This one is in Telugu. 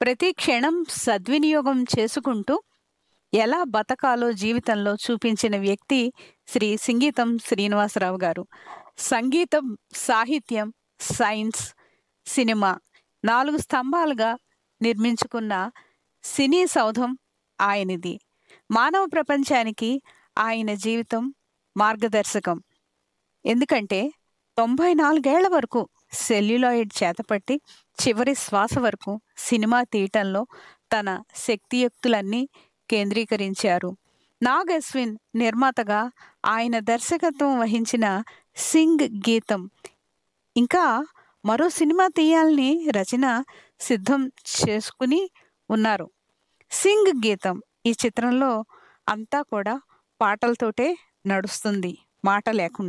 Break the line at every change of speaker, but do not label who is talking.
ప్రతి క్షణం సద్వినియోగం చేసుకుంటూ ఎలా బతకాలో జీవితంలో చూపించిన వ్యక్తి శ్రీ సింగీతం శ్రీనివాసరావు గారు సంగీతం సాహిత్యం సైన్స్ సినిమా నాలుగు స్తంభాలుగా నిర్మించుకున్న సినీ సౌధం ఆయనది మానవ ప్రపంచానికి ఆయన జీవితం మార్గదర్శకం ఎందుకంటే తొంభై నాలుగేళ్ల వరకు సెల్యులాయిడ్ చేతపట్టి చివరి శ్వాస వరకు సినిమా తీయటంలో తన శక్తియుక్తులన్నీ కేంద్రీకరించారు నాగ్ అశ్విన్ నిర్మాతగా ఆయన దర్శకత్వం వహించిన సింగ్ గీతం ఇంకా మరో సినిమా తీయాలని రచన సిద్ధం చేసుకుని ఉన్నారు సింగ్ గీతం ఈ చిత్రంలో అంతా కూడా పాటలతోటే నడుస్తుంది మాట లేకుండా